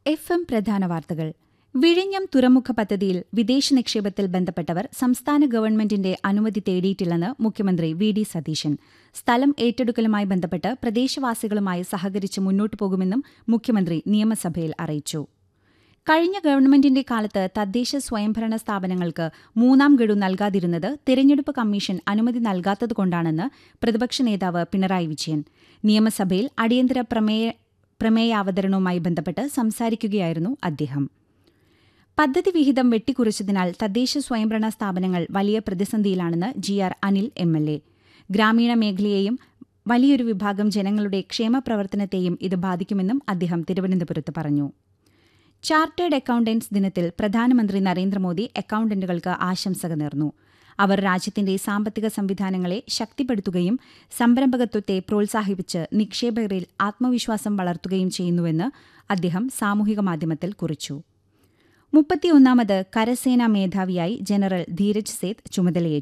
F M പ്രധാന വാർത്തകൾ വിഴിഞ്ഞം തുറമുഖ പദ്ധതിയിൽ വിദേശ നിക്ഷേപത്തിൽ ബന്ധപ്പെട്ടവർ സംസ്ഥാന ഗവൺമെന്റിന്റെ അനുമതി തേടിയിട്ടില്ലെന്ന് മുഖ്യമന്ത്രി വി ഡി സതീശൻ സ്ഥലം ഏറ്റെടുക്കലുമായി ബന്ധപ്പെട്ട് പ്രദേശവാസികളുമായി സഹകരിച്ച് മുന്നോട്ടു പോകുമെന്നും മുഖ്യമന്ത്രി നിയമസഭയിൽ അറിയിച്ചു കഴിഞ്ഞ ഗവൺമെന്റിന്റെ കാലത്ത് തദ്ദേശ സ്വയംഭരണ സ്ഥാപനങ്ങൾക്ക് മൂന്നാം ഗഡു നൽകാതിരുന്നത് തിരഞ്ഞെടുപ്പ് കമ്മീഷൻ അനുമതി നൽകാത്തതുകൊണ്ടാണെന്ന് പ്രതിപക്ഷ നേതാവ് പിണറായി വിജയൻ നിയമസഭയിൽ അടിയന്തര പ്രമേയ പ്രമേയാവതരണവുമായി ബന്ധപ്പെട്ട് സംസാരിക്കുകയായിരുന്നു അദ്ദേഹം പദ്ധതി വിഹിതം വെട്ടിക്കുറച്ചതിനാൽ തദ്ദേശ സ്വയംഭരണ സ്ഥാപനങ്ങൾ വലിയ പ്രതിസന്ധിയിലാണെന്ന് G R Anil M L A ഗ്രാമീണ മേഖലയെയും വലിയൊരു വിഭാഗം ജനങ്ങളുടെ ക്ഷേമപ്രവർത്തനത്തെയും ഇത് ബാധിക്കുമെന്നും അദ്ദേഹം തിരുവനന്തപുരത്ത് പറഞ്ഞു ചാർട്ടേഡ് അക്കൌണ്ടന്റ്സ് ദിനത്തിൽ പ്രധാനമന്ത്രി നരേന്ദ്രമോദി അക്കൌണ്ടന്റുകൾക്ക് ആശംസകൾ നേർന്നു അവർ രാജ്യത്തിന്റെ സാമ്പത്തിക സംവിധാനങ്ങളെ ശക്തിപ്പെടുത്തുകയും സംരംഭകത്വത്തെ പ്രോത്സാഹിപ്പിച്ച് നിക്ഷേപകരിൽ ആത്മവിശ്വാസം വളർത്തുകയും ചെയ്യുന്നുവെന്ന് അദ്ദേഹം സാമൂഹിക മാധ്യമത്തിൽ കുറിച്ചു മുപ്പത്തിയൊന്നാമത് കരസേനാ മേധാവിയായി ജനറൽ ധീരജ് സേത്ത് ചുമതലയേറ്റു